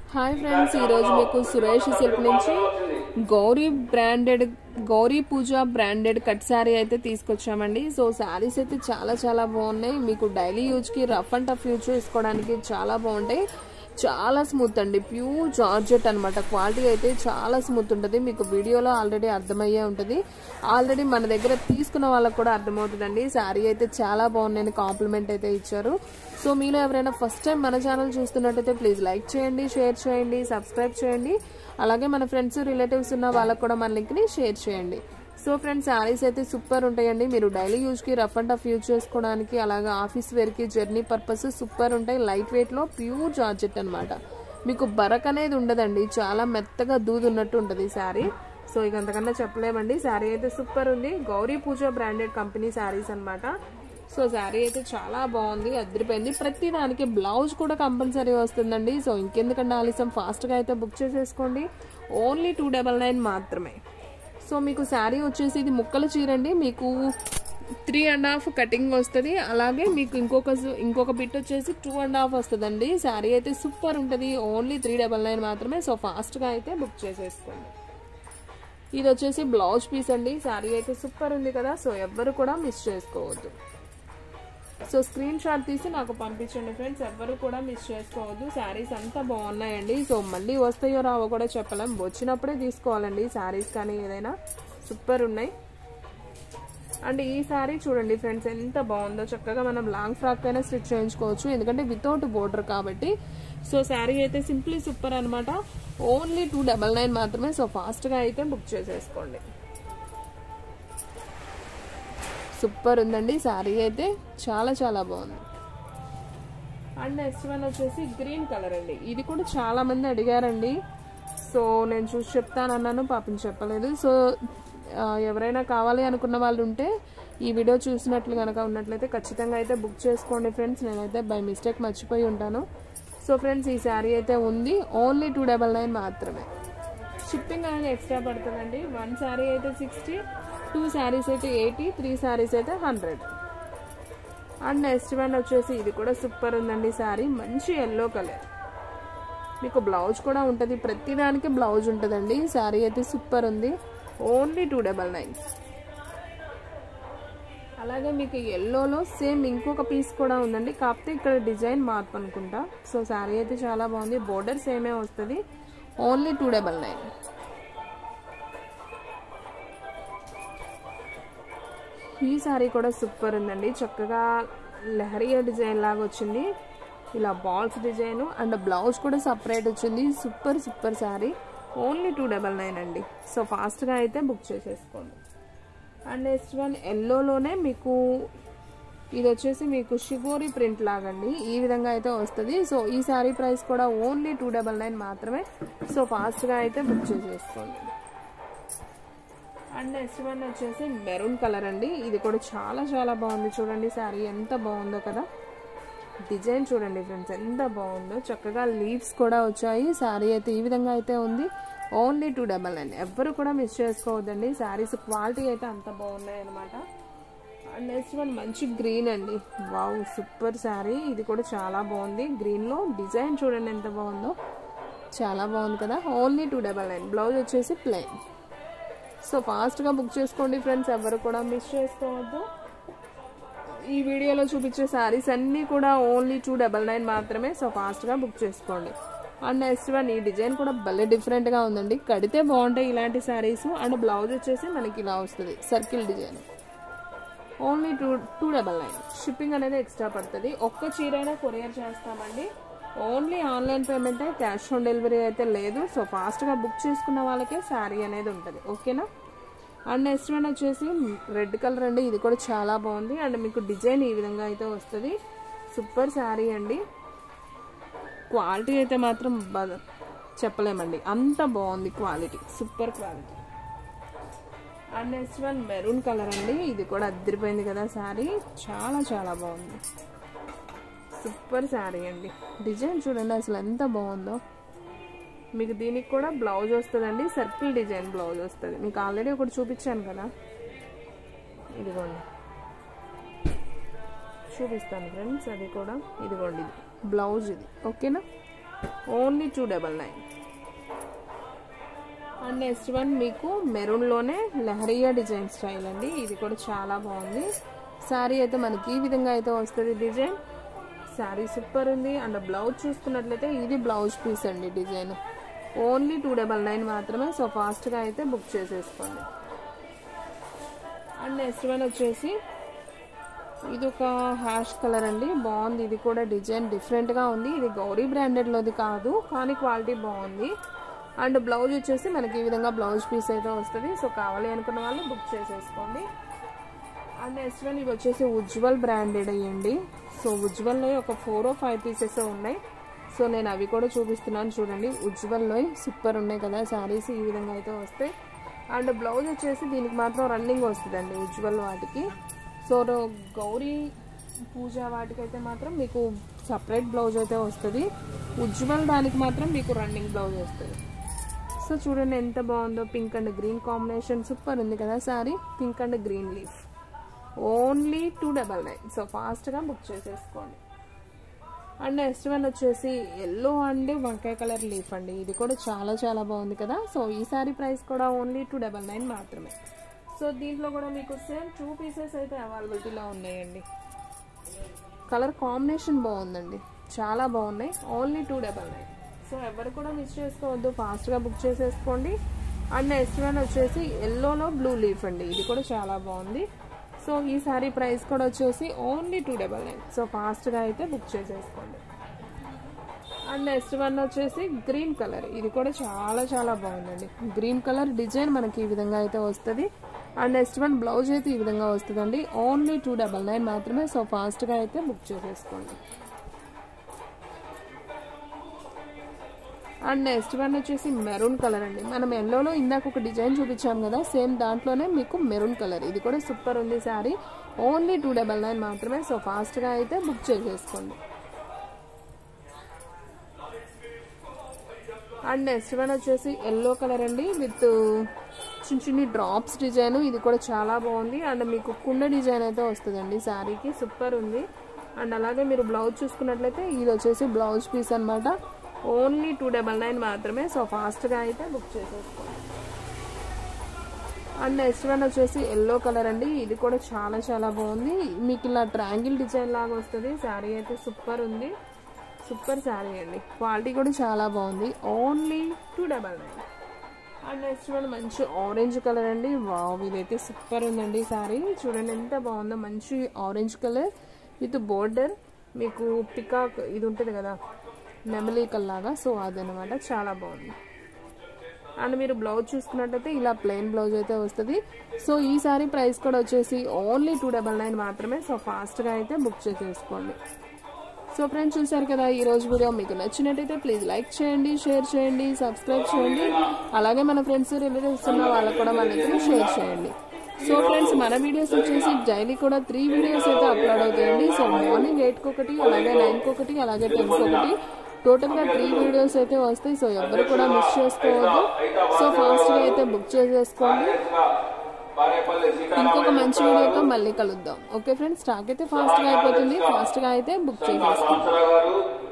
hi friends ఈరోజు మీకు Suresh silk నుంచి Gauri branded Gauri Pooja branded cut sari అయితే తీసుకొచ్చామండి సో శారీస్ అయితే చాలా చాలా బాగున్నాయి మీకు డైలీ యూజ్కి రఫ్ అండ్ టఫ్ యూజ్ చేసుకోవడానికి చాలా బాగుంటాయి చాలా స్మూత్ అండి ప్యూర్ జార్జెట్ అనమాట క్వాలిటీ అయితే చాలా స్మూత్ ఉంటుంది మీకు వీడియోలో ఆల్రెడీ అర్థమయ్యే ఉంటుంది ఆల్రెడీ మన దగ్గర తీసుకున్న వాళ్ళకి కూడా అర్థమవుతుందండి శారీ అయితే చాలా బాగున్నాయని కాంప్లిమెంట్ అయితే ఇచ్చారు సో మీలో ఎవరైనా ఫస్ట్ టైం మన ఛానల్ చూస్తున్నట్టయితే ప్లీజ్ లైక్ చేయండి షేర్ చేయండి సబ్స్క్రైబ్ చేయండి అలాగే మన ఫ్రెండ్స్ రిలేటివ్స్ ఉన్న వాళ్ళకు కూడా మన లింక్ని షేర్ చేయండి సో ఫ్రెండ్స్ శారీస్ అయితే సూపర్ ఉంటాయండి మీరు డైలీ యూజ్కి రఫ్ అండ్ టఫ్ యూజ్ చేసుకోవడానికి అలాగే ఆఫీస్ వేర్కి జర్నీ పర్పస్ సూపర్ ఉంటాయి లైట్ వెయిట్లో ప్యూర్ జార్జెట్ అనమాట మీకు బరక్ అనేది ఉండదండి చాలా మెత్తగా దూదున్నట్టు ఉంటుంది శారీ సో ఇక అంతకన్నా చెప్పలేమండి శారీ అయితే సూపర్ ఉంది గౌరీ పూజ బ్రాండెడ్ కంపెనీ శారీస్ అనమాట సో శారీ అయితే చాలా బాగుంది అదిరిపోయింది ప్రతి దానికి బ్లౌజ్ కూడా కంపల్సరీ వస్తుందండి సో ఇంకెందుకంటే ఆలస్యం ఫాస్ట్గా అయితే బుక్ చేసేసుకోండి ఓన్లీ టూ డబల్ నైన్ మాత్రమే సో మీకు శారీ వచ్చేసి ఇది ముక్కల చీర అండి మీకు త్రీ అండ్ హాఫ్ కటింగ్ వస్తుంది అలాగే మీకు ఇంకొక ఇంకొక బిట్ వచ్చేసి టూ అండ్ హాఫ్ వస్తుందండి శారీ అయితే సూపర్ ఉంటుంది ఓన్లీ త్రీ డబల్ నైన్ మాత్రమే సో ఫాస్ట్గా అయితే బుక్ చేసేసుకోండి ఇది వచ్చేసి బ్లౌజ్ పీస్ అండి శారీ అయితే సూపర్ ఉంది కదా సో ఎవ్వరు కూడా మిస్ చేసుకోవద్దు సో స్క్రీన్ షాట్ తీసి నాకు పంపించండి ఫ్రెండ్స్ ఎవ్వరు కూడా మిస్ చేసుకోవద్దు శారీస్ అంతా బాగున్నాయండి సో మళ్ళీ వస్తాయో రావో కూడా చెప్పలేం వచ్చినప్పుడే తీసుకోవాలండి శారీస్ కానీ ఏదైనా సూపర్ ఉన్నాయి అండ్ ఈ శారీ చూడండి ఫ్రెండ్స్ ఎంత బాగుందో చక్కగా మనం లాంగ్ ఫ్రాక్ అయినా స్టిచ్ చేయించుకోవచ్చు ఎందుకంటే వితౌట్ బోర్డర్ కాబట్టి సో శారీ అయితే సింప్లీ సూపర్ అనమాట ఓన్లీ టూ డబల్ నైన్ మాత్రమే సో ఫాస్ట్గా అయితే బుక్ చేసేసుకోండి సూపర్ ఉందండి శారీ అయితే చాలా చాలా బాగుంది అండ్ నెక్స్ట్ వన్ వచ్చేసి గ్రీన్ కలర్ అండి ఇది కూడా చాలా మంది అడిగారండి సో నేను చూసి చెప్తానన్నాను పాపం చెప్పలేదు సో ఎవరైనా కావాలి అనుకున్న వాళ్ళు ఉంటే ఈ వీడియో చూసినట్లు కనుక ఉన్నట్లయితే ఖచ్చితంగా అయితే బుక్ చేసుకోండి ఫ్రెండ్స్ నేనైతే బై మిస్టేక్ మర్చిపోయి ఉంటాను సో ఫ్రెండ్స్ ఈ శారీ అయితే ఉంది ఓన్లీ టూ డబల్ నైన్ మాత్రమే షిప్పింగ్ అనేది ఎక్స్ట్రా పడుతుందండి వన్ శారీ అయితే సిక్స్టీ టూ శారీస్ అయితే ఎయిటీ త్రీ శారీస్ అయితే హండ్రెడ్ అండ్ నెక్స్ట్ వన్ వచ్చేసి ఇది కూడా సూపర్ ఉందండి శారీ మంచి ఎల్లో కలర్ మీకు బ్లౌజ్ కూడా ఉంటుంది ప్రతిదానికి బ్లౌజ్ ఉంటుందండి శారీ అయితే సూపర్ ఉంది ఓన్లీ టూ డబల్ నైన్ అలాగే మీకు ఎల్లోలో సేమ్ ఇంకొక పీస్ కూడా ఉందండి కాకపోతే ఇక్కడ డిజైన్ మార్పు అనుకుంటా సో శారీ అయితే చాలా బాగుంది బోర్డర్ సేమే వస్తుంది ఓన్లీ టూ డబల్ నైన్ ఈ శారీ కూడా సూపర్ ఉందండి చక్కగా లెహరియా డిజైన్ లాగా వచ్చింది ఇలా బాల్స్ డిజైన్ అండ్ బ్లౌజ్ కూడా సపరేట్ వచ్చింది super super sari only two double nine అండి సో ఫాస్ట్గా అయితే బుక్ చేసేసుకోండి అండ్ నెక్స్ట్ వన్ ఎల్లోలోనే మీకు ఇది వచ్చేసి మీకు షిగోరి ప్రింట్ లాగండి ఈ విధంగా అయితే వస్తుంది సో ఈ శారీ ప్రైస్ కూడా ఓన్లీ టూ డబల్ నైన్ మాత్రమే సో ఫాస్ట్గా అయితే బుక్ చేసేసుకోండి అండ్ నెక్స్ట్ వన్ వచ్చేసి మెరూన్ కలర్ అండి ఇది కూడా చాలా చాలా బాగుంది చూడండి శారీ ఎంత బాగుందో కదా డిజైన్ చూడండి ఫ్రెండ్స్ ఎంత బాగుందో చక్కగా లీవ్స్ కూడా వచ్చాయి శారీ అయితే ఈ విధంగా అయితే ఉంది ఓన్లీ టూ డబల్ నైన్ ఎవ్వరు కూడా మిస్ చేసుకోవద్దండి శారీస్ క్వాలిటీ అయితే అంత బాగున్నాయి అనమాట అండ్ నెక్స్ట్ వన్ మంచి గ్రీన్ అండి వావ్ సూపర్ శారీ ఇది కూడా చాలా బాగుంది గ్రీన్లో డిజైన్ చూడండి ఎంత బాగుందో చాలా బాగుంది కదా only two double nine blouse వచ్చేసి ప్లెయిన్ సో ఫాస్ట్గా బుక్ చేసుకోండి ఫ్రెండ్స్ ఎవరు కూడా మిస్ చేసుకోవద్దు ఈ వీడియోలో చూపించే శారీస్ అన్నీ కూడా ఓన్లీ టూ డబల్ నైన్ మాత్రమే సో ఫాస్ట్గా బుక్ చేసుకోండి అండ్ నెక్స్ట్ వన్ ఈ డిజైన్ కూడా భలే డిఫరెంట్గా ఉందండి కడితే బాగుంటాయి ఇలాంటి శారీస్ అండ్ బ్లౌజ్ వచ్చేసి మనకి ఇలా వస్తుంది circle design only two two double nine shipping అనేది ఎక్స్ట్రా పడుతుంది ఒక్క చీరైనా కొరియర్ చేస్తామండి only online payment cash on delivery అయితే లేదు సో ఫాస్ట్గా బుక్ చేసుకున్న వాళ్ళకే శారీ అనేది ఉంటుంది ఓకేనా అండ్ నెక్స్ట్ వన్ వచ్చేసి రెడ్ కలర్ అండి ఇది కూడా చాలా బాగుంది అండ్ మీకు డిజైన్ ఈ విధంగా అయితే వస్తుంది సూపర్ శారీ అండి క్వాలిటీ అయితే మాత్రం చెప్పలేమండి అంత బాగుంది quality super quality and next one maroon colour అండి ఇది కూడా అద్దరిపోయింది కదా శారీ చాలా చాలా బాగుంది సూపర్ శారీ అండి డిజైన్ చూడండి అసలు ఎంత బాగుందో మీకు దీనికి కూడా బ్లౌజ్ వస్తుందండి సర్కిల్ డిజైన్ బ్లౌజ్ వస్తుంది మీకు ఆల్రెడీ ఒకటి చూపించాను కదా ఇదిగోండి చూపిస్తాను ఫ్రెండ్స్ అది కూడా ఇదిగోండి ఇది బ్లౌజ్ ఇది ఓకేనా only two double nine and next one మీకు మెరూన్లోనే లహరియా డిజైన్ స్టైల్ అండి ఇది కూడా చాలా బాగుంది శారీ అయితే మనకి ఈ విధంగా అయితే వస్తుంది డిజైన్ శారీ సూపర్ ఉంది అండ్ బ్లౌజ్ చూసుకున్నట్లయితే ఇది బ్లౌజ్ పీస్ అండి design only two double nine మాత్రమే సో ఫాస్ట్గా అయితే బుక్ చేసేసుకోండి అండ్ నెక్స్ట్ వన్ వచ్చేసి ఇది ఒక హ్యాష్ కలర్ అండి బాగుంది ఇది కూడా డిజైన్ డిఫరెంట్గా ఉంది ఇది గౌరీ బ్రాండెడ్లోది కాదు కానీ క్వాలిటీ బాగుంది అండ్ బ్లౌజ్ వచ్చేసి మనకి ఈ విధంగా బ్లౌజ్ పీస్ అయితే వస్తుంది సో కావాలి అనుకున్న వాళ్ళు బుక్ చేసేసుకోండి అండ్ నెక్స్ట్ వన్ ఇవి వచ్చేసి ఉజ్వల్ బ్రాండెడ్ అయ్యండి సో ఉజ్వల్లో ఒక ఫోర్ ఫైవ్ పీసెస్ ఉన్నాయి సో నేను అవి కూడా చూపిస్తున్నాను చూడండి ఉజ్వల్లో సూపర్ ఉన్నాయి కదా శారీస్ ఈ విధంగా అయితే వస్తాయి అండ్ బ్లౌజ్ వచ్చేసి దీనికి మాత్రం రన్నింగ్ వస్తుందండి ఉజ్వల్ వాటికి సో గౌరీ పూజ వాటికైతే మాత్రం మీకు సపరేట్ బ్లౌజ్ అయితే వస్తుంది ఉజ్వల్ దానికి మాత్రం మీకు రన్నింగ్ బ్లౌజ్ వస్తుంది సో చూడండి ఎంత బాగుందో pink and green combination super ఉంది కదా sari pink and green leaf only two double nine so ఫాస్ట్గా బుక్ చేసేసుకోండి అండ్ నెక్స్ట్ వన్ వచ్చేసి ఎల్లో అండ్ వంకాయ కలర్ లీఫ్ అండి ఇది కూడా చాలా చాలా బాగుంది కదా సో ఈ సారీ ప్రైస్ కూడా ఓన్లీ టూ డబల్ నైన్ మాత్రమే సో దీంట్లో కూడా మీకు సేమ్ టూ పీసెస్ అయితే అవైలబిలిటీలో ఉన్నాయండి కలర్ కాంబినేషన్ బాగుందండి చాలా బాగున్నాయి only two double nine so ఎవరు కూడా మిస్ చేసుకోవద్దు ఫాస్ట్గా బుక్ చేసేసుకోండి అండ్ నెక్స్ట్ వన్ వచ్చేసి ఎల్లోలో బ్లూ లీఫ్ అండి ఇది కూడా చాలా బాగుంది సో ఈ సారీ ప్రైస్ కూడా వచ్చేసి only two double nine so ఫాస్ట్గా అయితే బుక్ చేసేసుకోండి అండ్ నెక్స్ట్ వన్ వచ్చేసి గ్రీన్ కలర్ ఇది కూడా చాలా చాలా బాగుందండి గ్రీన్ కలర్ డిజైన్ మనకి ఈ విధంగా అయితే వస్తుంది అండ్ నెక్స్ట్ వన్ బ్లౌజ్ అయితే ఈ విధంగా వస్తుందండి ఓన్లీ టూ డబల్ నైన్ మాత్రమే సో ఫాస్ట్గా అయితే బుక్ చేసేసుకోండి అండ్ నెక్స్ట్ వన్ వచ్చేసి మెరూన్ కలర్ అండి మనం ఎల్లోలో ఇందాక ఒక డిజైన్ చూపించాం కదా సేమ్ దాంట్లోనే మీకు మెరూన్ కలర్ ఇది కూడా సూపర్ ఉంది sari only two double nine మాత్రమే సో ఫాస్ట్గా అయితే బుక్ చేసేసుకోండి అండ్ నెక్స్ట్ వన్ వచ్చేసి ఎల్లో కలర్ అండి విత్ చిన్న చిన్ని డ్రాప్స్ డిజైన్ ఇది కూడా చాలా బాగుంది అండ్ మీకు కుండ డిజైన్ అయితే వస్తుందండి శారీకి సూపర్ ఉంది అండ్ అలాగే మీరు బ్లౌజ్ చూసుకున్నట్లయితే ఇది వచ్చేసి బ్లౌజ్ పీస్ అనమాట ఓన్లీ టూ డబల్ నైన్ మాత్రమే సో ఫాస్ట్గా అయితే బుక్ చేసేసుకోండి అండ్ నెక్స్ట్ వన్ వచ్చేసి ఎల్లో కలర్ అండి ఇది కూడా చాలా చాలా బాగుంది మీకు ఇలా ట్రాంగిల్ డిజైన్ లాగా వస్తుంది శారీ అయితే సూపర్ ఉంది సూపర్ శారీ అండి క్వాలిటీ కూడా చాలా బాగుంది only two double nine and next one మంచి ఆరెంజ్ కలర్ అండి వావ్ ఇదైతే సూపర్ ఉందండి శారీ చూడండి ఎంత బాగుందో మంచి ఆరెంజ్ కలర్ విత్ బోర్డర్ మీకు పికాక్ ఇది ఉంటుంది కదా నెమలికల్లాగా సో అదనమాట చాలా బాగుంది అండ్ మీరు బ్లౌజ్ చూసుకున్నట్టయితే ఇలా ప్లెయిన్ బ్లౌజ్ అయితే వస్తుంది సో ఈ సారీ ప్రైస్ కూడా వచ్చేసి ఓన్లీ టూ డబల్ నైన్ మాత్రమే సో ఫాస్ట్గా అయితే బుక్ చేసేసుకోండి సో ఫ్రెండ్స్ చూసారు కదా ఈ రోజు వీడియో మీకు నచ్చినట్టయితే ప్లీజ్ లైక్ చేయండి షేర్ చేయండి సబ్స్క్రైబ్ చేయండి అలాగే మన ఫ్రెండ్స్ రిలేటివ్స్ ఉన్న వాళ్ళకు కూడా మన దగ్గర షేర్ చేయండి సో ఫ్రెండ్స్ మన వీడియోస్ వచ్చేసి డైలీ కూడా త్రీ వీడియోస్ అయితే అప్లోడ్ అవుతాయండి సో మార్నింగ్ ఎయిట్కి ఒకటి అలాగే నైన్కి ఒకటి అలాగే టెన్కి ఒకటి టోటల్గా త్రీ వీడియోస్ అయితే వస్తాయి సో ఎవరు కూడా మిస్ చేసుకోవద్దు సో ఫాస్ట్గా అయితే బుక్ చేసేసుకోండి ఇంకొక మంచి వీడియోతో మళ్ళీ కలుద్దాం ఓకే ఫ్రెండ్స్ స్టాక్ అయితే ఫాస్ట్గా అయిపోతుంది ఫాస్ట్గా అయితే బుక్ చేసేసుకోండి